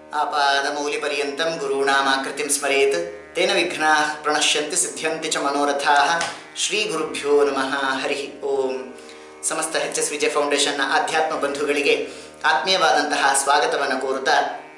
ಆಪಾದಮೌಲಿಪರ್ಯಂతం ಗುರುಣಾಮಾಕೃತಿಂ ಸ್ಮರೇತ್ ತೇನ ವಿಘ್ನಾಃ ಪ್ರಣಶ್ಯಂತಿ ಸಿದ್ಧ್ಯಂತಿ ಚ ಮನೋರಥಾಃ ಶ್ರೀ ಗುರುಭ್ಯೋ ನಮಃ ಹರಿ ಓಂ ಸಮಸ್ತ ಎಚ್ ಎಸ್ ವಿಜಯ ಫೌಂಡೇಶನ್ನ ಆಧ್ಯಾತ್ಮ ಬಂಧುಗಳಿಗೆ ಆತ್ಮೀಯವಾದಂತಹ ಸ್ವಾಗತವನ್ನು ಕೋರುತ್ತಾ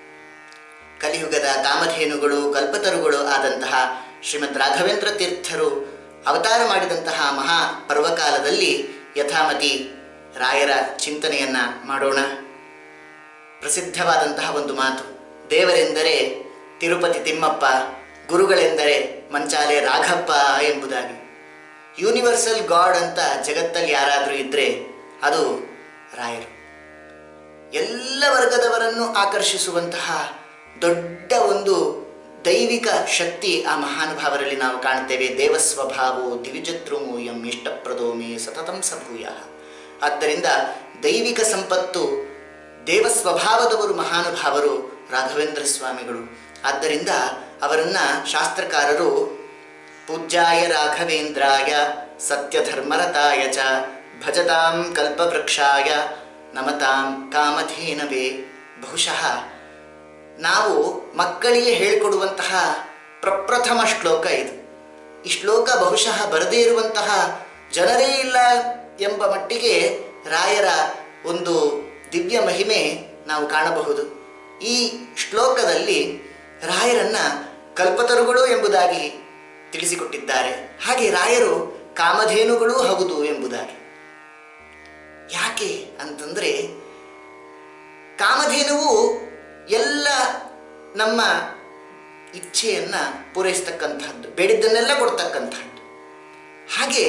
ಕಲಿಯುಗದ ಕಾಮಧೇನುಗಳು ಕಲ್ಪತರುಗಳು ಆದಂತಹ ಶ್ರೀಮದ್ ರಾಘವೇಂದ್ರ ತೀರ್ಥರು ಅವತಾರ ಮಾಡಿದಂತಹ ಮಹಾ ಪರ್ವಕಾಲದಲ್ಲಿ ಯಥಾಮತಿ ರಾಯರ ಚಿಂತನೆಯನ್ನ ಮಾಡೋಣ ಪ್ರಸಿದ್ಧವಾದಂತಹ ಒಂದು ಮಾತು ದೇವರೆಂದರೆ ತಿರುಪತಿ ತಿಮ್ಮಪ್ಪ ಗುರುಗಳೆಂದರೆ ಮಂಚಾಲೆ ರಾಘಪ್ಪ ಎಂಬುದಾಗಿ ಯೂನಿವರ್ಸಲ್ ಗಾಡ್ ಅಂತ ಜಗತ್ತಲ್ಲಿ ಯಾರಾದರೂ ಇದ್ದರೆ ಅದು ರಾಯರು ಎಲ್ಲ ವರ್ಗದವರನ್ನು ಆಕರ್ಷಿಸುವಂತಹ ದೊಡ್ಡ ಒಂದು ದೈವಿಕ ಶಕ್ತಿ ಆ ಮಹಾನುಭಾವರಲ್ಲಿ ನಾವು ಕಾಣ್ತೇವೆ ದೇವಸ್ವಭಾವೋ ದಿವಿಜದ್ರುಮೂಯಂ ಇಷ್ಟಪ್ರದೋಮಿ ಸತತಂ ಸಭೂಯ ಆದ್ದರಿಂದ ದೈವಿಕ ಸಂಪತ್ತು ದೇವ ಸ್ವಭಾವದವರು ಮಹಾನುಭಾವರು ರಾಘವೇಂದ್ರ ಸ್ವಾಮಿಗಳು ಆದ್ದರಿಂದ ಅವರನ್ನ ಶಾಸ್ತ್ರಕಾರರು ಪೂಜ್ಯಾಯ ರಾಘವೇಂದ್ರಾಯ ಸತ್ಯಧರ್ಮರತಾಯ ಚ ಭಜತಾಂ ಕಲ್ಪವೃಕ್ಷಾಯ ನಮತಾಂ ಕಾಮಧೇನವೇ ಬಹುಶಃ ನಾವು ಮಕ್ಕಳಿಗೆ ಹೇಳಿಕೊಡುವಂತಹ ಪ್ರಪ್ರಥಮ ಶ್ಲೋಕ ಇದು ಈ ಶ್ಲೋಕ ಬಹುಶಃ ಬರದೇ ಇರುವಂತಹ ಜನರೇ ಇಲ್ಲ ಎಂಬ ಮಟ್ಟಿಗೆ ರಾಯರ ಒಂದು ದಿವ್ಯ ಮಹಿಮೆ ನಾವು ಕಾಣಬಹುದು ಈ ಶ್ಲೋಕದಲ್ಲಿ ರಾಯರನ್ನ ಕಲ್ಪತರುಗಳು ಎಂಬುದಾಗಿ ತಿಳಿಸಿಕೊಟ್ಟಿದ್ದಾರೆ ಹಾಗೆ ರಾಯರು ಕಾಮಧೇನುಗಳೂ ಹೌದು ಎಂಬುದಾಗಿ ಯಾಕೆ ಅಂತಂದ್ರೆ ಕಾಮಧೇನುವು ಎಲ್ಲ ನಮ್ಮ ಇಚ್ಛೆಯನ್ನ ಪೂರೈಸ್ತಕ್ಕಂಥದ್ದು ಬೇಡಿದ್ದನ್ನೆಲ್ಲ ಕೊಡ್ತಕ್ಕಂಥದ್ದು ಹಾಗೆ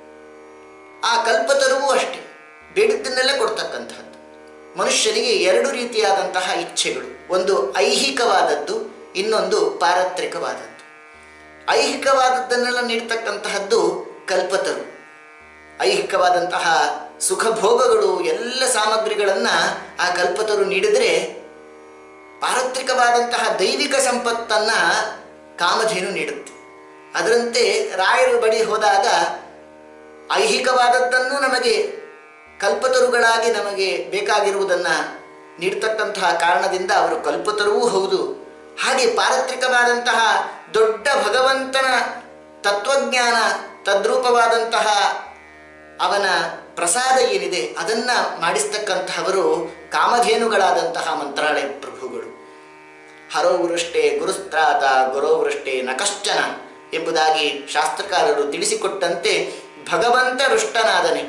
ಆ ಕಲ್ಪತರುವು ಅಷ್ಟೇ ಬೇಡಿದ್ದನ್ನೆಲ್ಲ ಕೊಡ್ತಕ್ಕಂಥದ್ದು ಮನುಷ್ಯನಿಗೆ ಎರಡು ರೀತಿಯಾದಂತಹ ಇಚ್ಛೆಗಳು ಒಂದು ಐಹಿಕವಾದದ್ದು ಇನ್ನೊಂದು ಪಾರತ್ರಿಕವಾದದ್ದು ಐಹಿಕವಾದದ್ದನ್ನೆಲ್ಲ ನೀಡ್ತಕ್ಕಂತಹದ್ದು ಕಲ್ಪತರು ಐಹಿಕವಾದಂತಹ ಸುಖ ಭೋಗಗಳು ಎಲ್ಲ ಸಾಮಗ್ರಿಗಳನ್ನು ಆ ಕಲ್ಪತರು ನೀಡಿದರೆ ಪಾರತ್ರಿಕವಾದಂತಹ ದೈವಿಕ ಸಂಪತ್ತನ್ನ ಕಾಮಧೇನು ನೀಡುತ್ತೆ ಅದರಂತೆ ರಾಯರ ಬಳಿ ಹೋದಾಗ ಐಹಿಕವಾದದ್ದನ್ನು ನಮಗೆ ಕಲ್ಪತರುಗಳಾಗಿ ನಮಗೆ ಬೇಕಾಗಿರುವುದನ್ನು ನೀಡ್ತಕ್ಕಂತಹ ಕಾರಣದಿಂದ ಅವರು ಕಲ್ಪತರುವೂ ಹೌದು ಹಾಗೆ ಪಾರತ್ರಿಕವಾದಂತಹ ದೊಡ್ಡ ಭಗವಂತನ ತತ್ವಜ್ಞಾನ ತದ್ರೂಪವಾದಂತಹ ಅವನ ಪ್ರಸಾದ ಏನಿದೆ ಅದನ್ನ ಮಾಡಿಸ್ತಕ್ಕಂತಹವರು ಕಾಮಧೇನುಗಳಾದಂತಹ ಮಂತ್ರಾಲಯ ಪ್ರಭುಗಳು ಹರೋವೃಷ್ಟೇ ಗುರುಸ್ತ್ರಾತ ಗುರೋವೃಷ್ಟೇ ನಕಶ್ಚನ ಎಂಬುದಾಗಿ ಶಾಸ್ತ್ರಕಾರರು ತಿಳಿಸಿಕೊಟ್ಟಂತೆ ಭಗವಂತ ರುಷ್ಟನಾದನೆ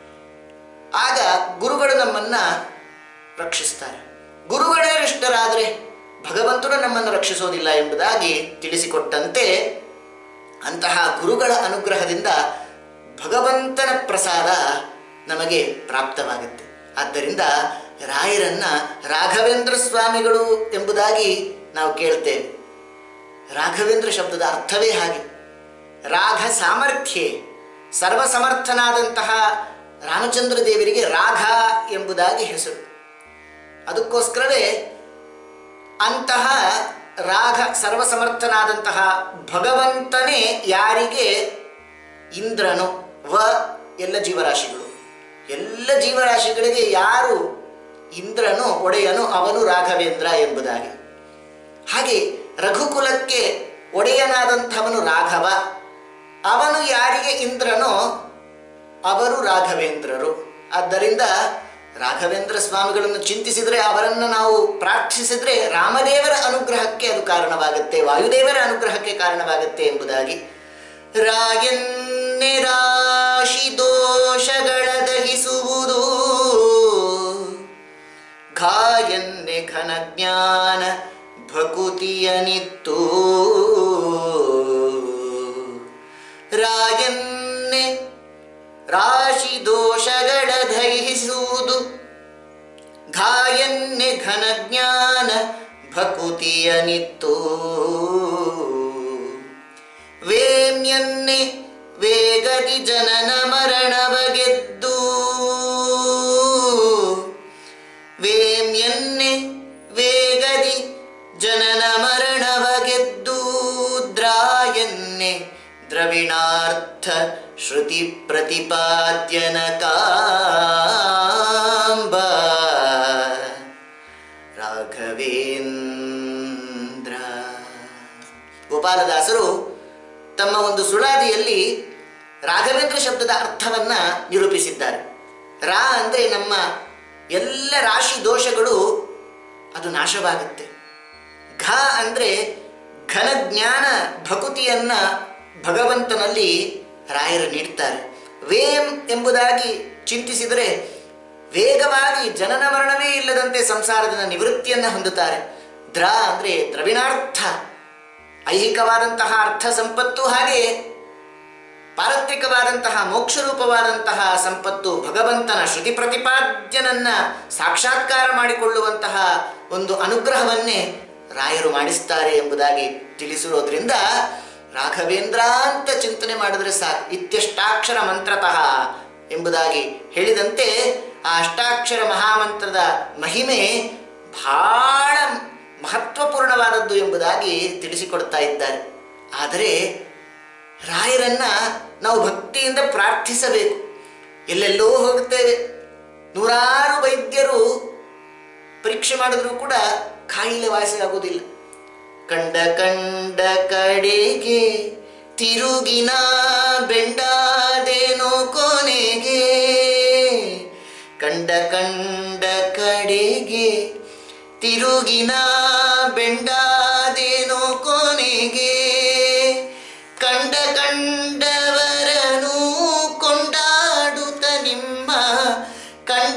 ಆಗ ಗುರುಗಳು ನಮ್ಮನ್ನ ರಕ್ಷಿಸ್ತಾರೆ ಗುರುಗಳೇ ರುಷ್ಟರಾದರೆ ಭಗವಂತನು ನಮ್ಮನ್ನು ರಕ್ಷಿಸೋದಿಲ್ಲ ಎಂಬುದಾಗಿ ತಿಳಿಸಿಕೊಟ್ಟಂತೆ ಅಂತಹ ಗುರುಗಳ ಅನುಗ್ರಹದಿಂದ ಭಗವಂತನ ಪ್ರಸಾದ ನಮಗೆ ಪ್ರಾಪ್ತವಾಗುತ್ತೆ ಆದ್ದರಿಂದ ರಾಯರನ್ನ ರಾಘವೇಂದ್ರ ಸ್ವಾಮಿಗಳು ಎಂಬುದಾಗಿ ನಾವು ಕೇಳ್ತೇವೆ ರಾಘವೇಂದ್ರ ಶಬ್ದದ ಅರ್ಥವೇ ಹಾಗೆ ರಾಘ ಸಾಮರ್ಥ್ಯೆ ಸರ್ವಸಮರ್ಥನಾದಂತಹ ರಾಮಚಂದ್ರ ದೇವರಿಗೆ ರಾಘ ಎಂಬುದಾಗಿ ಹೆಸರು ಅದಕ್ಕೋಸ್ಕರವೇ ಅಂತಹ ರಾಘ ಸರ್ವಸಮರ್ಥನಾದಂತಹ ಭಗವಂತನೇ ಯಾರಿಗೆ ಇಂದ್ರನು ವ ಎಲ್ಲ ಜೀವರಾಶಿಗಳು ಎಲ್ಲ ಜೀವರಾಶಿಗಳಿಗೆ ಯಾರು ಇಂದ್ರನು ಒಡೆಯನು ಅವನು ರಾಘವೇಂದ್ರ ಎಂಬುದಾಗಿ ಹಾಗೆ ರಘುಕುಲಕ್ಕೆ ಒಡೆಯನಾದಂಥವನು ರಾಘವ ಅವನು ಯಾರಿಗೆ ಇಂದ್ರನೋ ಅವರು ರಾಘವೇಂದ್ರರು ಆದ್ದರಿಂದ ರಾಘವೇಂದ್ರ ಸ್ವಾಮಿಗಳನ್ನು ಚಿಂತಿಸಿದರೆ ಅವರನ್ನು ನಾವು ಪ್ರಾರ್ಥಿಸಿದ್ರೆ ರಾಮದೇವರ ಅನುಗ್ರಹಕ್ಕೆ ಅದು ಕಾರಣವಾಗುತ್ತೆ ವಾಯುದೇವರ ಅನುಗ್ರಹಕ್ಕೆ ಕಾರಣವಾಗುತ್ತೆ ಎಂಬುದಾಗಿ ರಾಯನ್ನೆ ರಾಶಿ ದೋಷಗಳ ದಹಿಸುವುದು ಘಾಯನ್ನೆ ಘನ ಜ್ಞಾನ ಭಕುತಿಯನಿತ್ತು ರಾಯನ್ನೆ ರಾಶಿ ದೋಷಗಳ ದಹಿಸುವುದು ಘಾಯನ್ನೆ ಘನ ಜ್ಞಾನ ಭಕುತಿಯನಿತ್ತು ವೇಮ್ಯನ್ನೆ ವೇಗದಿ ಜನನ ಮರಣವ ಗೆದ್ದು ವೇಮ್ಯನ್ನೆ ವೇಗದಿ ಜನನ ಮರಣವ ಗೆದ್ದು ದ್ರಾಯನ್ನೆ ದ್ರವಿಣಾರ್ಥ ಶ್ರುತಿ ಪ್ರತಿಪಾದ್ಯನ ಕಾಂಬ ರಾಘವೇಂದ್ರ ಗೋಪಾಲದಾಸರು ತಮ್ಮ ಒಂದು ಸುಳಾದಿಯಲ್ಲಿ ರಾಘವೇಂದ್ರ ಶಬ್ದದ ಅರ್ಥವನ್ನ ನಿರೂಪಿಸಿದ್ದಾರೆ ರಾ ಅಂದರೆ ನಮ್ಮ ಎಲ್ಲ ರಾಶಿ ದೋಷಗಳು ಅದು ನಾಶವಾಗುತ್ತೆ ಘ ಅಂದರೆ ಘನ ಜ್ಞಾನ ಭಕುತಿಯನ್ನ ಭಗವಂತನಲ್ಲಿ ರಾಯರು ನೀಡ್ತಾರೆ ವೇಂ ಎಂಬುದಾಗಿ ಚಿಂತಿಸಿದರೆ ವೇಗವಾಗಿ ಜನನ ಮರಣವೇ ಇಲ್ಲದಂತೆ ಸಂಸಾರದಿಂದ ನಿವೃತ್ತಿಯನ್ನು ಹೊಂದುತ್ತಾರೆ ದ್ರ ಅಂದರೆ ದ್ರವಿಣಾರ್ಥ ಐಹಿಕವಾದಂತಹ ಅರ್ಥ ಸಂಪತ್ತು ಹಾಗೆಯೇ ಪಾರತ್ರಿಕವಾದಂತಹ ಮೋಕ್ಷರೂಪವಾದಂತಹ ಸಂಪತ್ತು ಭಗವಂತನ ಶ್ರುತಿ ಪ್ರತಿಪಾದ್ಯನನ್ನ ಸಾಕ್ಷಾತ್ಕಾರ ಮಾಡಿಕೊಳ್ಳುವಂತಹ ಒಂದು ಅನುಗ್ರಹವನ್ನೇ ರಾಯರು ಮಾಡಿಸ್ತಾರೆ ಎಂಬುದಾಗಿ ತಿಳಿಸಿರೋದ್ರಿಂದ ರಾಘವೇಂದ್ರ ಅಂತ ಚಿಂತನೆ ಮಾಡಿದ್ರೆ ಸಾಕು ಇತ್ಯಷ್ಟಾಕ್ಷರ ಮಂತ್ರತಃ ಎಂಬುದಾಗಿ ಹೇಳಿದಂತೆ ಆ ಅಷ್ಟಾಕ್ಷರ ಮಹಾಮಂತ್ರದ ಮಹಿಮೆ ಬಹಳ ಮಹತ್ವಪೂರ್ಣವಾದದ್ದು ಎಂಬುದಾಗಿ ತಿಳಿಸಿಕೊಡ್ತಾ ಇದ್ದಾರೆ ಆದರೆ ರಾಯರನ್ನ ನಾವು ಭಕ್ತಿಯಿಂದ ಪ್ರಾರ್ಥಿಸಬೇಕು ಎಲ್ಲೆಲ್ಲೋ ಹೋಗುತ್ತೇವೆ ನೂರಾರು ವೈದ್ಯರು ಪರೀಕ್ಷೆ ಮಾಡಿದ್ರೂ ಕೂಡ ಕಾಯಿಲೆ ವಾಸಿಯಾಗುವುದಿಲ್ಲ ಕಂಡ ಕಂಡ ಕಡೆಗೆ ತಿರುಗಿನ ಬೆಂಡಾದೇನೋ ಕೊನೆಗೆ ಕಂಡ ಕಂಡ ಕಡೆಗೆ ತಿರುಗಿನ ಬೆಂಡಾದೇನೋ ಕೊನೆಗೆ ಕಂಡ ಕಂಡವರನು ಕೊಂಡಾಡುತ್ತ ನಿಮ್ಮ ಕಂಡ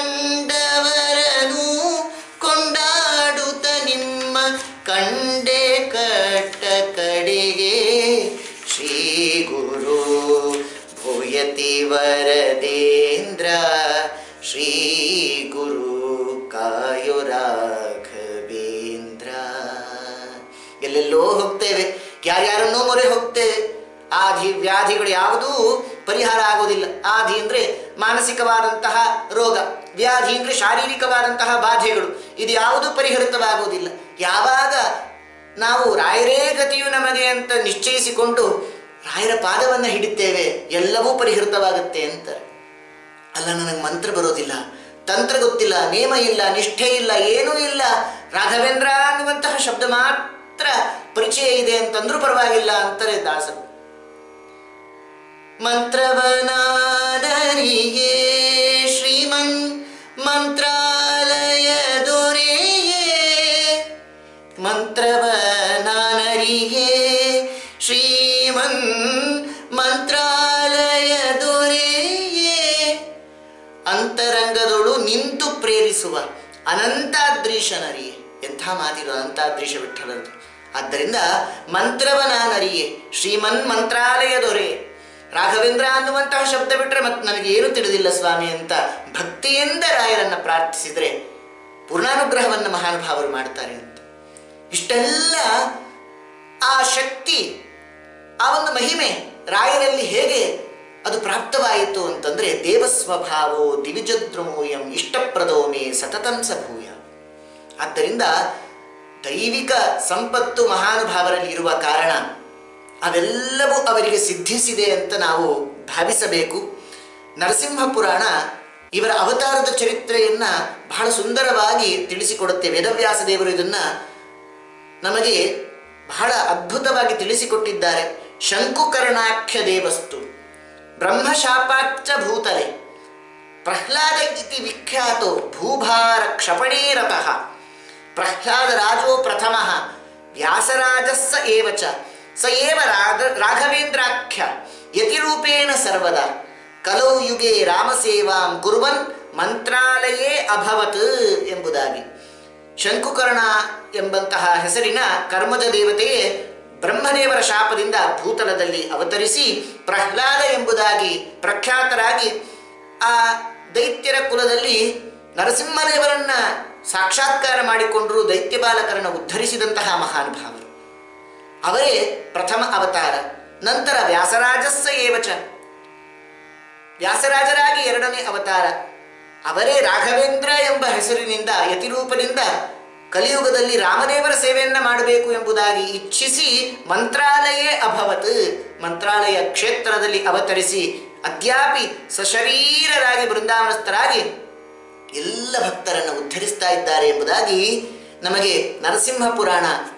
ಕಂಡವರನು ಕೊಂಡಾಡುತ್ತ ನಿಮ್ಮ ಕಂಡೆ ಕಟ್ಟ ಕಡೆಗೆ ಶ್ರೀ ಗುರು ಭೂಯತಿ ವರದೇಂದ್ರ ಶ್ರೀ ಗುರು ಕಾಯೋ ರಾಘವೇಂದ್ರ ಎಲ್ಲೆಲ್ಲೋ ಹೋಗ್ತೇವೆ ಯಾರ್ಯಾರನ್ನೋ ಮೊರೆ ಹೋಗ್ತೇವೆ ಆಧಿ ವ್ಯಾಧಿಗಳು ಯಾವುದೂ ಪರಿಹಾರ ಆಗೋದಿಲ್ಲ ಆಧಿ ಅಂದರೆ ಮಾನಸಿಕವಾದಂತಹ ರೋಗ ವ್ಯಾಧಿ ಅಂದರೆ ಶಾರೀರಿಕವಾದಂತಹ ಬಾಧೆಗಳು ಇದು ಯಾವುದೂ ಪರಿಹರಿತವಾಗುವುದಿಲ್ಲ ಯಾವಾಗ ನಾವು ರಾಯರೇ ಗತಿಯು ನಮಗೆ ಅಂತ ನಿಶ್ಚಯಿಸಿಕೊಂಡು ರಾಯರ ಪಾದವನ್ನು ಹಿಡಿತೇವೆ ಎಲ್ಲವೂ ಪರಿಹೃತವಾಗುತ್ತೆ ಅಂತಾರೆ ಅಲ್ಲ ನನಗೆ ಮಂತ್ರ ಬರೋದಿಲ್ಲ ತಂತ್ರ ಗೊತ್ತಿಲ್ಲ ನೇಮ ಇಲ್ಲ ನಿಷ್ಠೆ ಇಲ್ಲ ಏನೂ ಇಲ್ಲ ರಾಘವೇಂದ್ರ ಅನ್ನುವಂತಹ ಶಬ್ದ ಮಾತ್ರ ಪರಿಚಯ ಇದೆ ಅಂತಂದ್ರೂ ಪರವಾಗಿಲ್ಲ ಅಂತಾರೆ ದಾಸರು ಮಂತ್ರವನಾನರಿಗೆ ಶ್ರೀಮನ್ ಮಂತ್ರಾಲಯ ದೊರೆಯೇ ಮಂತ್ರವನಾನರಿಗೆ ಶ್ರೀಮನ್ ಮಂತ್ರಾಲಯ ದೊರೆಯೇ ಅಂತರಂಗದೊಳು ನಿಂತು ಪ್ರೇರಿಸುವ ಅನಂತಾದ್ರೀಶನರಿಯೇ ಎಂಥ ಮಾತಿರು ಅನಂತಾದ್ರೀಶ ವಿಠಲಂದು ಆದ್ದರಿಂದ ಮಂತ್ರವನಾನರಿಯೇ ಶ್ರೀಮನ್ ಮಂತ್ರಾಲಯ ದೊರೆ ರಾಘವೇಂದ್ರ ಅನ್ನುವಂತಹ ಶಬ್ದ ಬಿಟ್ಟರೆ ಮತ್ತೆ ನನಗೆ ಏನು ತಿಳಿದಿಲ್ಲ ಸ್ವಾಮಿ ಅಂತ ಭಕ್ತಿಯಿಂದ ರಾಯರನ್ನ ಪ್ರಾರ್ಥಿಸಿದರೆ ಪೂರ್ಣಾನುಗ್ರಹವನ್ನು ಮಹಾನುಭಾವರು ಮಾಡ್ತಾರೆ ಅಂತ ಇಷ್ಟೆಲ್ಲ ಆ ಶಕ್ತಿ ಆ ಒಂದು ಮಹಿಮೆ ರಾಯರಲ್ಲಿ ಹೇಗೆ ಅದು ಪ್ರಾಪ್ತವಾಯಿತು ಅಂತಂದ್ರೆ ದೇವಸ್ವಭಾವೋ ದಿವಿಜದ್ರಮೋಯಂ ಇಷ್ಟಪ್ರದೋಮೆ ಸತತಂ ಸಭೂಯ ಆದ್ದರಿಂದ ದೈವಿಕ ಸಂಪತ್ತು ಮಹಾನುಭಾವರಲ್ಲಿ ಇರುವ ಕಾರಣ ಅವೆಲ್ಲವೂ ಅವರಿಗೆ ಸಿದ್ಧಿಸಿದೆ ಅಂತ ನಾವು ಭಾವಿಸಬೇಕು ನರಸಿಂಹ ಪುರಾಣ ಇವರ ಅವತಾರದ ಚರಿತ್ರೆಯನ್ನ ಬಹಳ ಸುಂದರವಾಗಿ ತಿಳಿಸಿಕೊಡುತ್ತೆ ವೇದವ್ಯಾಸ ದೇವರು ಇದನ್ನ ನಮಗೆ ಬಹಳ ಅದ್ಭುತವಾಗಿ ತಿಳಿಸಿಕೊಟ್ಟಿದ್ದಾರೆ ಶಂಕುಕರ್ಣಾಖ್ಯ ದೇವಸ್ತು ಬ್ರಹ್ಮಶಾಪಾಚ್ಚ ಭೂತಲೆ ಪ್ರಹ್ಲಾದ ಇತಿ ವಿಖ್ಯಾತೋ ಭೂಭಾರ ಕ್ಷಪಣೇ ರತಃ ಪ್ರಹ್ಲಾದ ರಾಜೋ ಪ್ರಥಮ ವ್ಯಾಸರಾಜಸ್ಸ ಏವ ಚ ಸ ಏವ ರಾಧ ರಾಘವೇಂದ್ರಾಖ್ಯ ಯತಿರೂಪೇಣ ಸರ್ವದಾ ಕಲೌ ಯುಗೆ ರಾಮಸೇವಾಂ ಕುರುವನ್ ಮಂತ್ರಾಲಯೇ ಅಭವತ್ ಎಂಬುದಾಗಿ ಶಂಕುಕರ್ಣ ಎಂಬಂತಹ ಹೆಸರಿನ ಕರ್ಮಜ ದೇವತೆಯೇ ಬ್ರಹ್ಮದೇವರ ಶಾಪದಿಂದ ಭೂತಲದಲ್ಲಿ ಅವತರಿಸಿ ಪ್ರಹ್ಲಾದ ಎಂಬುದಾಗಿ ಪ್ರಖ್ಯಾತರಾಗಿ ಆ ದೈತ್ಯರ ಕುಲದಲ್ಲಿ ನರಸಿಂಹದೇವರನ್ನ ಸಾಕ್ಷಾತ್ಕಾರ ಮಾಡಿಕೊಂಡರು ದೈತ್ಯ ಬಾಲಕರನ್ನು ಉದ್ಧರಿಸಿದಂತಹ ಮಹಾನುಭಾವರು ಅವರೇ ಪ್ರಥಮ ಅವತಾರ ನಂತರ ವ್ಯಾಸರಾಜಸ್ಸ ಏವಚ ವ್ಯಾಸರಾಜರಾಗಿ ಎರಡನೇ ಅವತಾರ ಅವರೇ ರಾಘವೇಂದ್ರ ಎಂಬ ಹೆಸರಿನಿಂದ ಯತಿರೂಪದಿಂದ ಕಲಿಯುಗದಲ್ಲಿ ರಾಮದೇವರ ಸೇವೆಯನ್ನ ಮಾಡಬೇಕು ಎಂಬುದಾಗಿ ಇಚ್ಛಿಸಿ ಮಂತ್ರಾಲಯೇ ಅಭವತ್ ಮಂತ್ರಾಲಯ ಕ್ಷೇತ್ರದಲ್ಲಿ ಅವತರಿಸಿ ಅದ್ಯಾಪಿ ಸಶರೀರರಾಗಿ ಬೃಂದಾವನಸ್ಥರಾಗಿ ಎಲ್ಲ ಭಕ್ತರನ್ನು ಉದ್ಧರಿಸ್ತಾ ಇದ್ದಾರೆ ಎಂಬುದಾಗಿ ನಮಗೆ ನರಸಿಂಹ ಪುರಾಣ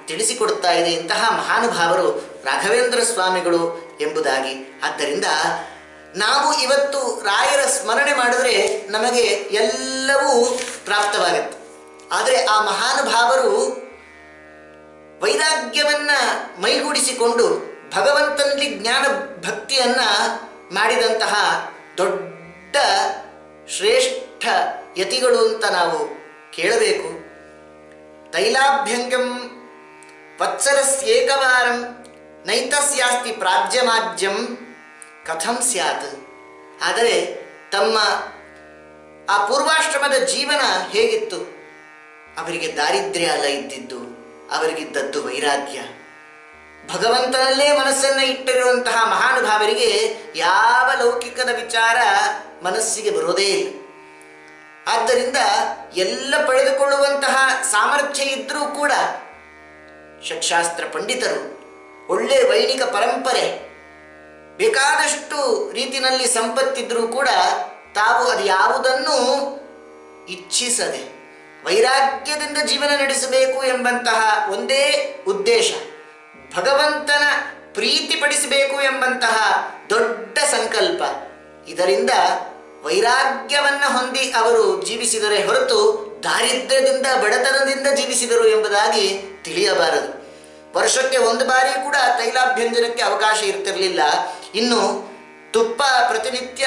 ತಿಳಿಸಿಕೊಡುತ್ತಾ ಇದೆ ಇಂತಹ ಮಹಾನುಭಾವರು ರಾಘವೇಂದ್ರ ಸ್ವಾಮಿಗಳು ಎಂಬುದಾಗಿ ಆದ್ದರಿಂದ ನಾವು ಇವತ್ತು ರಾಯರ ಸ್ಮರಣೆ ಮಾಡಿದ್ರೆ ನಮಗೆ ಎಲ್ಲವೂ ಪ್ರಾಪ್ತವಾಗುತ್ತೆ ಆದರೆ ಆ ಮಹಾನುಭಾವರು ವೈರಾಗ್ಯವನ್ನ ಮೈಗೂಡಿಸಿಕೊಂಡು ಭಗವಂತನಲ್ಲಿ ಜ್ಞಾನ ಭಕ್ತಿಯನ್ನ ಮಾಡಿದಂತಹ ದೊಡ್ಡ ಶ್ರೇಷ್ಠ ಯತಿಗಳು ಅಂತ ನಾವು ಕೇಳಬೇಕು ತೈಲಾಭ್ಯಂಗಂ ವತ್ಸರಸ್ಯೇಕವಾರಂ ನೈತಸ್ಯಾಸ್ತಿ ಪ್ರಾಜ್ಯಮಾಜ್ಯಂ ಕಥಂ ಸ್ಯಾತ್ ಆದರೆ ತಮ್ಮ ಆ ಪೂರ್ವಾಶ್ರಮದ ಜೀವನ ಹೇಗಿತ್ತು ಅವರಿಗೆ ದಾರಿದ್ರ್ಯ ಅಲ್ಲ ಇದ್ದಿದ್ದು ಅವರಿಗಿದ್ದದ್ದು ವೈರಾಗ್ಯ ಭಗವಂತನಲ್ಲೇ ಮನಸ್ಸನ್ನು ಇಟ್ಟಿರುವಂತಹ ಮಹಾನುಭಾವರಿಗೆ ಯಾವ ಲೌಕಿಕದ ವಿಚಾರ ಮನಸ್ಸಿಗೆ ಬರೋದೇ ಇಲ್ಲ ಆದ್ದರಿಂದ ಎಲ್ಲ ಪಡೆದುಕೊಳ್ಳುವಂತಹ ಸಾಮರ್ಥ್ಯ ಇದ್ದರೂ ಕೂಡ ಷಟ್ಶಾಸ್ತ್ರ ಪಂಡಿತರು ಒಳ್ಳೆ ವೈಣಿಕ ಪರಂಪರೆ ಬೇಕಾದಷ್ಟು ರೀತಿನಲ್ಲಿ ಸಂಪತ್ತಿದ್ರೂ ಕೂಡ ತಾವು ಅದು ಯಾವುದನ್ನು ಇಚ್ಛಿಸದೆ ವೈರಾಗ್ಯದಿಂದ ಜೀವನ ನಡೆಸಬೇಕು ಎಂಬಂತಹ ಒಂದೇ ಉದ್ದೇಶ ಭಗವಂತನ ಪ್ರೀತಿಪಡಿಸಬೇಕು ಎಂಬಂತಹ ದೊಡ್ಡ ಸಂಕಲ್ಪ ಇದರಿಂದ ವೈರಾಗ್ಯವನ್ನ ಹೊಂದಿ ಅವರು ಜೀವಿಸಿದರೆ ಹೊರತು ದಾರಿದ್ರ್ಯದಿಂದ ಬಡತನದಿಂದ ಜೀವಿಸಿದರು ಎಂಬುದಾಗಿ ತಿಳಿಯಬಾರದು ವರ್ಷಕ್ಕೆ ಒಂದು ಬಾರಿ ಕೂಡ ತೈಲಾಭ್ಯಂಜನಕ್ಕೆ ಅವಕಾಶ ಇರ್ತಿರಲಿಲ್ಲ ಇನ್ನು ತುಪ್ಪ ಪ್ರತಿನಿತ್ಯ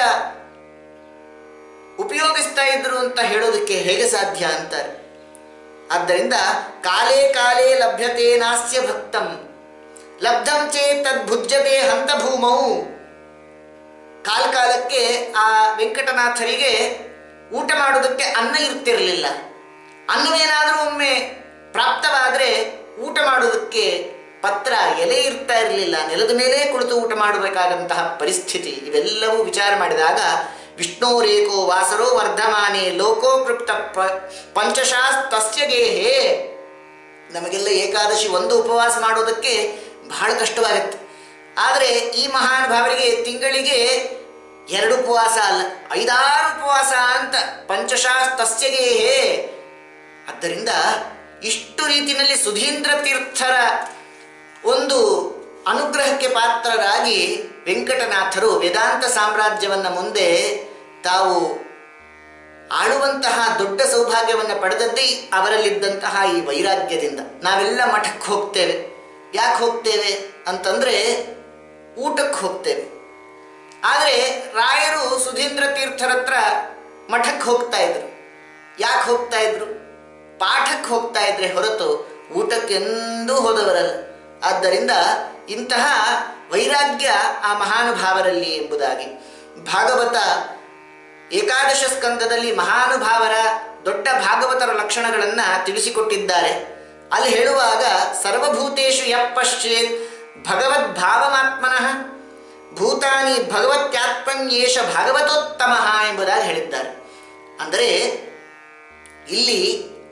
ಉಪಯೋಗಿಸ್ತಾ ಇದ್ರು ಅಂತ ಹೇಳೋದಕ್ಕೆ ಹೇಗೆ ಸಾಧ್ಯ ಅಂತಾರೆ ಆದ್ದರಿಂದ ಕಾಲೇ ಕಾಲೇ ಲಭ್ಯತೆ ನಾಸ್ಯ ಭಕ್ತಂ ಲಬ್ಧಂ ಚೇತ್ ತದ್ಭುಜ್ಯತೆ ಹಂತ ಭೂಮೌ ಕಾಲ ಕಾಲಕ್ಕೆ ಆ ವೆಂಕಟನಾಥರಿಗೆ ಊಟ ಮಾಡೋದಕ್ಕೆ ಅನ್ನ ಇರ್ತಿರಲಿಲ್ಲ ಅನ್ನವೇನಾದರೂ ಒಮ್ಮೆ ಪ್ರಾಪ್ತವಾದರೆ ಊಟ ಮಾಡೋದಕ್ಕೆ ಪತ್ರ ಎಲೆ ಇರ್ತಾ ಇರಲಿಲ್ಲ ನೆಲದ ಮೇಲೆ ಕುಳಿತು ಊಟ ಮಾಡಬೇಕಾದಂತಹ ಪರಿಸ್ಥಿತಿ ಇವೆಲ್ಲವೂ ವಿಚಾರ ಮಾಡಿದಾಗ ವಿಷ್ಣೋರೇಕೋ ವಾಸರೋ ವರ್ಧಮಾನೆ ಲೋಕೋ ಕೃಪ್ತ ಪ ಪಂಚಶಾಸ್ ತಸ್ಯ ಗೇಹೇ ನಮಗೆಲ್ಲ ಏಕಾದಶಿ ಒಂದು ಉಪವಾಸ ಮಾಡೋದಕ್ಕೆ ಬಹಳ ಕಷ್ಟವಾಗುತ್ತೆ ಆದರೆ ಈ ಮಹಾನುಭಾವರಿಗೆ ತಿಂಗಳಿಗೆ ಎರಡು ಉಪವಾಸ ಅಲ್ಲ ಐದಾರು ಉಪವಾಸ ಅಂತ ಪಂಚಶಾಸ್ ತಸ್ಯಗೇಹೇ ಆದ್ದರಿಂದ ಇಷ್ಟು ರೀತಿಯಲ್ಲಿ ಸುಧೀಂದ್ರ ತೀರ್ಥರ ಒಂದು ಅನುಗ್ರಹಕ್ಕೆ ಪಾತ್ರರಾಗಿ ವೆಂಕಟನಾಥರು ವೇದಾಂತ ಸಾಮ್ರಾಜ್ಯವನ್ನ ಮುಂದೆ ತಾವು ಆಳುವಂತಹ ದೊಡ್ಡ ಸೌಭಾಗ್ಯವನ್ನು ಪಡೆದದ್ದೇ ಅವರಲ್ಲಿದ್ದಂತಹ ಈ ವೈರಾಗ್ಯದಿಂದ ನಾವೆಲ್ಲ ಮಠಕ್ಕೆ ಹೋಗ್ತೇವೆ ಯಾಕೆ ಹೋಗ್ತೇವೆ ಅಂತಂದ್ರೆ ಊಟಕ್ಕೆ ಹೋಗ್ತೇವೆ ಆದರೆ ರಾಯರು ಸುಧೀಂದ್ರ ತೀರ್ಥರ ಹತ್ರ ಮಠಕ್ಕೆ ಹೋಗ್ತಾ ಇದ್ರು ಯಾಕೆ ಹೋಗ್ತಾ ಇದ್ರು ಪಾಠಕ್ಕೆ ಹೋಗ್ತಾ ಇದ್ರೆ ಹೊರತು ಊಟಕ್ಕೆಂದೂ ಹೋದವರಲ್ಲ ಆದ್ದರಿಂದ ಇಂತಹ ವೈರಾಗ್ಯ ಆ ಮಹಾನುಭಾವರಲ್ಲಿ ಎಂಬುದಾಗಿ ಭಾಗವತ ಏಕಾದಶ ಸ್ಕಂದದಲ್ಲಿ ಮಹಾನುಭಾವರ ದೊಡ್ಡ ಭಾಗವತರ ಲಕ್ಷಣಗಳನ್ನು ತಿಳಿಸಿಕೊಟ್ಟಿದ್ದಾರೆ ಅಲ್ಲಿ ಹೇಳುವಾಗ ಸರ್ವಭೂತೇಶು ಯಪ್ಪಶ್ಚೇತ್ ಭಗವದ್ಭಾವಮಾತ್ಮನಃ ಭೂತಾನಿ ಭಗವತ್ಯಾತ್ಮನ್ಯೇಷ ಭಾಗವತೋತ್ತಮ ಎಂಬುದಾಗಿ ಹೇಳಿದ್ದಾರೆ ಅಂದರೆ ಇಲ್ಲಿ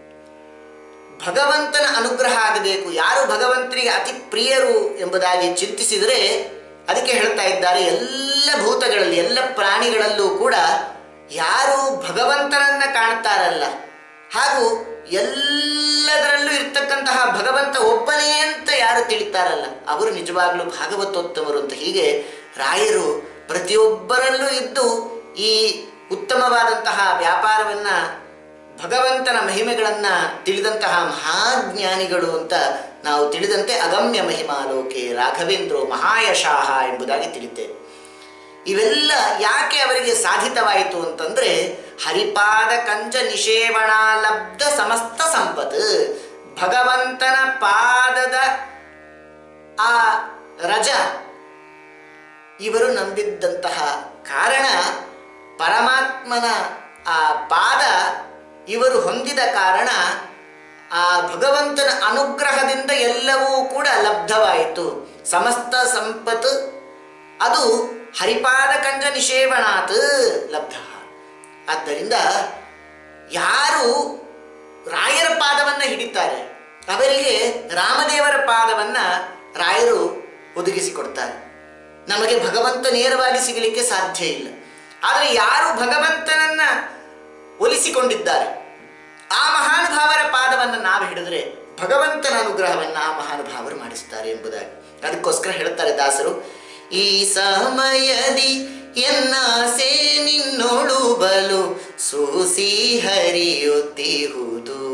ಭಗವಂತನ ಅನುಗ್ರಹ ಆಗಬೇಕು ಯಾರು ಭಗವಂತನಿಗೆ ಅತಿ ಪ್ರಿಯರು ಎಂಬುದಾಗಿ ಚಿಂತಿಸಿದರೆ ಅದಕ್ಕೆ ಹೇಳ್ತಾ ಇದ್ದಾರೆ ಎಲ್ಲ ಭೂತಗಳಲ್ಲಿ ಎಲ್ಲ ಪ್ರಾಣಿಗಳಲ್ಲೂ ಕೂಡ ಯಾರು ಭಗವಂತನನ್ನ ಕಾಣ್ತಾರಲ್ಲ ಹಾಗೂ ಎಲ್ಲದರಲ್ಲೂ ಇರ್ತಕ್ಕಂತಹ ಭಗವಂತ ಒಬ್ಬನೇ ಅಂತ ಯಾರು ತಿಳಿತಾರಲ್ಲ ಅವರು ನಿಜವಾಗ್ಲೂ ಭಾಗವತೋತ್ತಮರು ಅಂತ ಹೀಗೆ ರಾಯರು ಪ್ರತಿಯೊಬ್ಬರಲ್ಲೂ ಇದ್ದು ಈ ಉತ್ತಮವಾದಂತಹ ವ್ಯಾಪಾರವನ್ನ ಭಗವಂತನ ಮಹಿಮೆಗಳನ್ನ ತಿಳಿದಂತಹ ಮಹಾಜ್ಞಾನಿಗಳು ಅಂತ ನಾವು ತಿಳಿದಂತೆ ಅಗಮ್ಯ ಮಹಿಮಾಲೋಕೆ ರಾಘವೇಂದ್ರೋ ಮಹಾಯಶಾಹ ಎಂಬುದಾಗಿ ತಿಳಿತೇವೆ ಇವೆಲ್ಲ ಯಾಕೆ ಅವರಿಗೆ ಸಾಧಿತವಾಯಿತು ಅಂತಂದ್ರೆ ಹರಿಪಾದ ಕಂಚ ನಿಷೇವಣಾ ಲಬ್ಧ ಸಮಸ್ತ ಸಂಪತ್ ಭಗವಂತನ ಪಾದದ ಆ ರಜ ಇವರು ನಂಬಿದ್ದಂತಹ ಕಾರಣ ಪರಮಾತ್ಮನ ಆ ಪಾದ ಇವರು ಹೊಂದಿದ ಕಾರಣ ಆ ಭಗವಂತನ ಅನುಗ್ರಹದಿಂದ ಎಲ್ಲವೂ ಕೂಡ ಲಬ್ಧವಾಯಿತು ಸಮಸ್ತ ಸಂಪತ್ ಅದು ಹರಿಪಾದ ಕಂಜ ನಿಷೇವಣಾತ್ ಲಬ್ಧ ಆದ್ದರಿಂದ ಯಾರು ರಾಯರ ಪಾದವನ್ನು ಹಿಡಿತಾರೆ ಅವರಿಗೆ ರಾಮದೇವರ ಪಾದವನ್ನು ರಾಯರು ಒದಗಿಸಿಕೊಡ್ತಾರೆ ನಮಗೆ ಭಗವಂತ ನೇರವಾಗಿ ಸಿಗಲಿಕ್ಕೆ ಸಾಧ್ಯ ಇಲ್ಲ ಆದರೆ ಯಾರು ಭಗವಂತನನ್ನ ಒಲಿಸಿಕೊಂಡಿದ್ದಾರೆ ಆ ಮಹಾನುಭಾವರ ಪಾದವನ್ನು ನಾವು ಹಿಡಿದ್ರೆ ಭಗವಂತನ ಅನುಗ್ರಹವನ್ನು ಆ ಮಹಾನುಭಾವರು ಮಾಡಿಸ್ತಾರೆ ಎಂಬುದಾಗಿ ಅದಕ್ಕೋಸ್ಕರ ಹೇಳ್ತಾರೆ ದಾಸರು ಈ ಸಮಯದಿ ಎನ್ನಾಸೆ ನಿನ್ನೊಳು ಬಲು ಸೂಸಿ ಹರಿಯುತ್ತಿಹುದು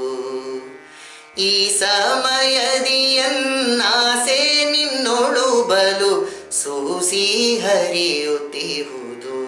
ಈ ಸಮಯದಿ ಎನ್ನಾಸೆ ನಿನ್ನೊಳು ಬಲು ಸೂಸಿ ಹರಿಯುತ್ತಿಹುದು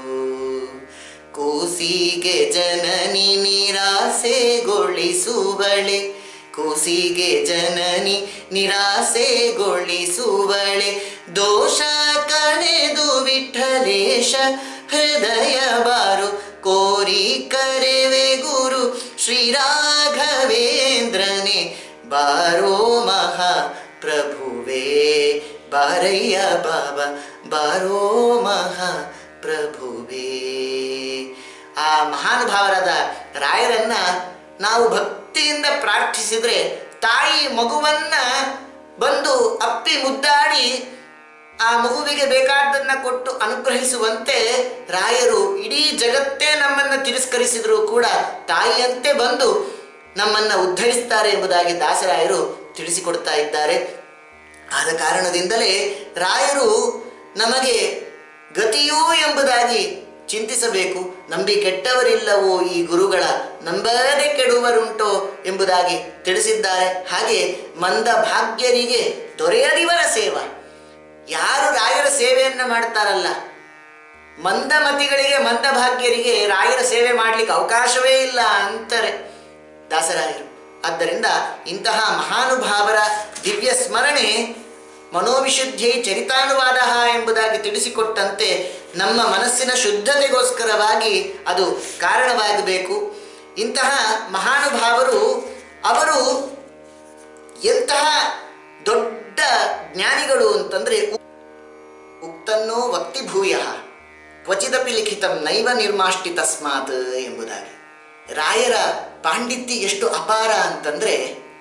ಕೂಸಿಗೆ ಜನನಿ ನಿರಾಸೆಗೊಳಿಸುವಳೆ ಕೂಸಿಗೆ ಜನನಿ ನಿರಾಸೆಗೊಳಿಸುವಳೆ ದೋಷ ಕಳೆದು ವಿಠಲೇಶ ಹೃದಯ ಬಾರು ಕೋರಿ ಕರೆವೆ ಗುರು ಶ್ರೀರಾಘವೇಂದ್ರನೇ ಬಾರೋ ಮಹಾ ಪ್ರಭುವೇ ಬಾರಯ್ಯ ಬಾಬಾ ಬಾರೋ ಮಹಾ ಪ್ರಭುವೇ ಆ ಮಹಾನುಭಾವರಾದ ರಾಯರನ್ನ ನಾವು ಭಕ್ತಿಯಿಂದ ಪ್ರಾರ್ಥಿಸಿದ್ರೆ ತಾಯಿ ಮಗುವನ್ನ ಬಂದು ಅಪ್ಪಿ ಮುದ್ದಾಡಿ ಆ ಮಗುವಿಗೆ ಬೇಕಾದ್ದನ್ನ ಕೊಟ್ಟು ಅನುಗ್ರಹಿಸುವಂತೆ ರಾಯರು ಇಡೀ ಜಗತ್ತೇ ನಮ್ಮನ್ನ ತಿರಸ್ಕರಿಸಿದರೂ ಕೂಡ ತಾಯಿಯಂತೆ ಬಂದು ನಮ್ಮನ್ನ ಉದ್ಧರಿಸ್ತಾರೆ ಎಂಬುದಾಗಿ ದಾಸರಾಯರು ತಿಳಿಸಿಕೊಡ್ತಾ ಇದ್ದಾರೆ ಆದ ಕಾರಣದಿಂದಲೇ ರಾಯರು ನಮಗೆ ಗತಿಯೋ ಎಂಬುದಾಗಿ ಚಿಂತಿಸಬೇಕು ನಂಬಿ ಕೆಟ್ಟವರಿಲ್ಲವೋ ಈ ಗುರುಗಳ ನಂಬದೆ ಕೆಡುವರುಂಟೋ ಎಂಬುದಾಗಿ ತಿಳಿಸಿದ್ದಾರೆ ಹಾಗೆ ಮಂದ ಭಾಗ್ಯರಿಗೆ ದೊರೆಯದಿವರ ಸೇವಾ ಯಾರು ರಾಯರ ಸೇವೆಯನ್ನ ಮಾಡ್ತಾರಲ್ಲ ಮಂದಮತಿಗಳಿಗೆ ಮಂದಭಾಗ್ಯರಿಗೆ ರಾಯರ ಸೇವೆ ಮಾಡಲಿಕ್ಕೆ ಅವಕಾಶವೇ ಇಲ್ಲ ಅಂತಾರೆ ದಾಸರಾಯರು ಆದ್ದರಿಂದ ಇಂತಹ ಮಹಾನುಭಾವರ ದಿವ್ಯ ಸ್ಮರಣೆ ಮನೋವಿಶುದ್ಧಿ ಚರಿತಾನುವಾದ ಎಂಬುದಾಗಿ ತಿಳಿಸಿಕೊಟ್ಟಂತೆ ನಮ್ಮ ಮನಸ್ಸಿನ ಶುದ್ಧತೆಗೋಸ್ಕರವಾಗಿ ಅದು ಕಾರಣವಾಗಬೇಕು ಇಂತಹ ಮಹಾನುಭಾವರು ಅವರು ಎಂತಹ ದೊಡ್ಡ ಜ್ಞಾನಿಗಳು ಅಂತಂದ್ರೆ ಉಕ್ತನ್ನೋ ವಕ್ತಿ ಭೂಯ ಕ್ವಚಿದಪಿ ಲಿಖಿತಂ ನೈವ ನಿರ್ಮಾಷ್ಟಿ ತಸ್ಮಾತ್ ಎಂಬುದಾಗಿ ರಾಯರ ಪಾಂಡಿತ್ಯ ಎಷ್ಟು ಅಪಾರ ಅಂತಂದ್ರೆ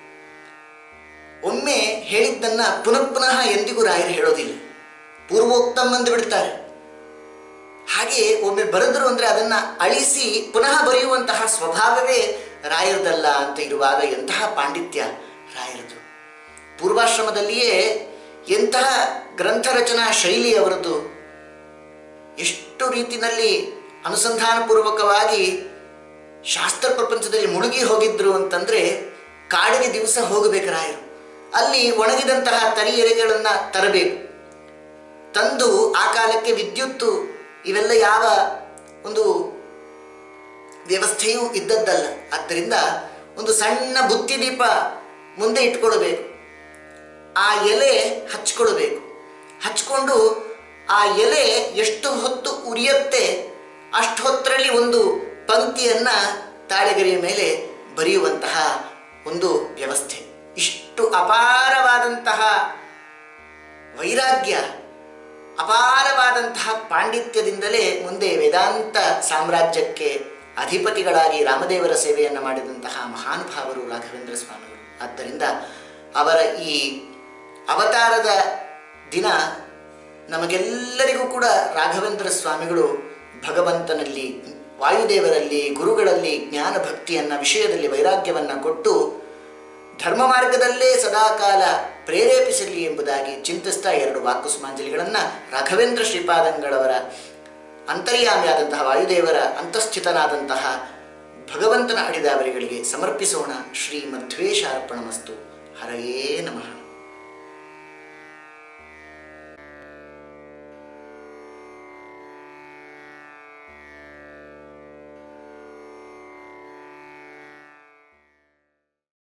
ಒಮ್ಮೆ ಹೇಳಿದ್ದನ್ನ ಪುನಃ ಪುನಃ ಎಂದಿಗೂ ರಾಯರು ಹೇಳೋದಿಲ್ಲ ಪೂರ್ವೋಕ್ತಂ ಅಂದು ಬಿಡ್ತಾರೆ ಹಾಗೆ ಒಮ್ಮೆ ಬರೆದ್ರು ಅಂದ್ರೆ ಅದನ್ನ ಅಳಿಸಿ ಪುನಃ ಬರೆಯುವಂತಹ ಸ್ವಭಾವವೇ ರಾಯರದಲ್ಲ ಅಂತ ಇರುವಾಗ ಎಂತಹ ಪಾಂಡಿತ್ಯ ರಾಯರದು ಪೂರ್ವಾಶ್ರಮದಲ್ಲಿಯೇ ಎಂತಹ ಗ್ರಂಥ ರಚನಾ ಶೈಲಿ ಅವರದ್ದು ಎಷ್ಟು ರೀತಿನಲ್ಲಿ ಅನುಸಂಧಾನಪೂರ್ವಕವಾಗಿ ಶಾಸ್ತ್ರ ಪ್ರಪಂಚದಲ್ಲಿ ಮುಳುಗಿ ಹೋಗಿದ್ರು ಅಂತಂದ್ರೆ ಕಾಡಿಗೆ ದಿವಸ ಹೋಗಬೇಕು ರಾಯರು ಅಲ್ಲಿ ಒಣಗಿದಂತಹ ತರಿ ಎಲೆಗಳನ್ನು ತರಬೇಕು ತಂದು ಆ ಕಾಲಕ್ಕೆ ವಿದ್ಯುತ್ತು ಇವೆಲ್ಲ ಯಾವ ಒಂದು ವ್ಯವಸ್ಥೆಯೂ ಇದ್ದದ್ದಲ್ಲ ಆದ್ದರಿಂದ ಒಂದು ಸಣ್ಣ ಬುತ್ತಿ ದೀಪ ಮುಂದೆ ಇಟ್ಕೊಳ್ಬೇಕು ಆ ಎಲೆ ಹಚ್ಕೊಳ್ಬೇಕು ಹಚ್ಕೊಂಡು ಆ ಎಲೆ ಎಷ್ಟು ಹೊತ್ತು ಉರಿಯುತ್ತೆ ಅಷ್ಟು ಹೊತ್ತರಲ್ಲಿ ಒಂದು ಪಂಕ್ತಿಯನ್ನ ತಾಳೆಗರಿಯ ಮೇಲೆ ಬರೆಯುವಂತಹ ಒಂದು ವ್ಯವಸ್ಥೆ ಇಷ್ಟು ಅಪಾರವಾದಂತಹ ವೈರಾಗ್ಯ ಅಪಾರವಾದಂತಹ ಪಾಂಡಿತ್ಯದಿಂದಲೇ ಮುಂದೆ ವೇದಾಂತ ಸಾಮ್ರಾಜ್ಯಕ್ಕೆ ಅಧಿಪತಿಗಳಾಗಿ ರಾಮದೇವರ ಸೇವೆಯನ್ನು ಮಾಡಿದಂತಹ ಮಹಾನುಭಾವರು ರಾಘವೇಂದ್ರ ಸ್ವಾಮಿಗಳು ಆದ್ದರಿಂದ ಅವರ ಈ ಅವತಾರದ ದಿನ ನಮಗೆಲ್ಲರಿಗೂ ಕೂಡ ರಾಘವೇಂದ್ರ ಸ್ವಾಮಿಗಳು ಭಗವಂತನಲ್ಲಿ ವಾಯುದೇವರಲ್ಲಿ ಗುರುಗಳಲ್ಲಿ ಜ್ಞಾನ ಭಕ್ತಿಯನ್ನ ವಿಷಯದಲ್ಲಿ ವೈರಾಗ್ಯವನ್ನು ಕೊಟ್ಟು ಧರ್ಮ ಮಾರ್ಗದಲ್ಲೇ ಸದಾಕಾಲ ಪ್ರೇರೇಪಿಸಲಿ ಎಂಬುದಾಗಿ ಚಿಂತಿಸ್ತಾ ಎರಡು ವಾಕುಸ್ಮಾಂಜಲಿಗಳನ್ನು ರಾಘವೇಂದ್ರ ಶ್ರೀಪಾದಂಗಳವರ ಅಂತರ್ಯಾಮಿಯಾದಂತಹ ವಾಯುದೇವರ ಅಂತಸ್ಥಿತನಾದಂತಹ ಭಗವಂತನ ಅಡಿದಾವರಿಗಳಿಗೆ ಸಮರ್ಪಿಸೋಣ ಶ್ರೀ ಮಧ್ವೇಶ ಅರ್ಪಣಮಸ್ತು ಹರಯೇ ನಮಃ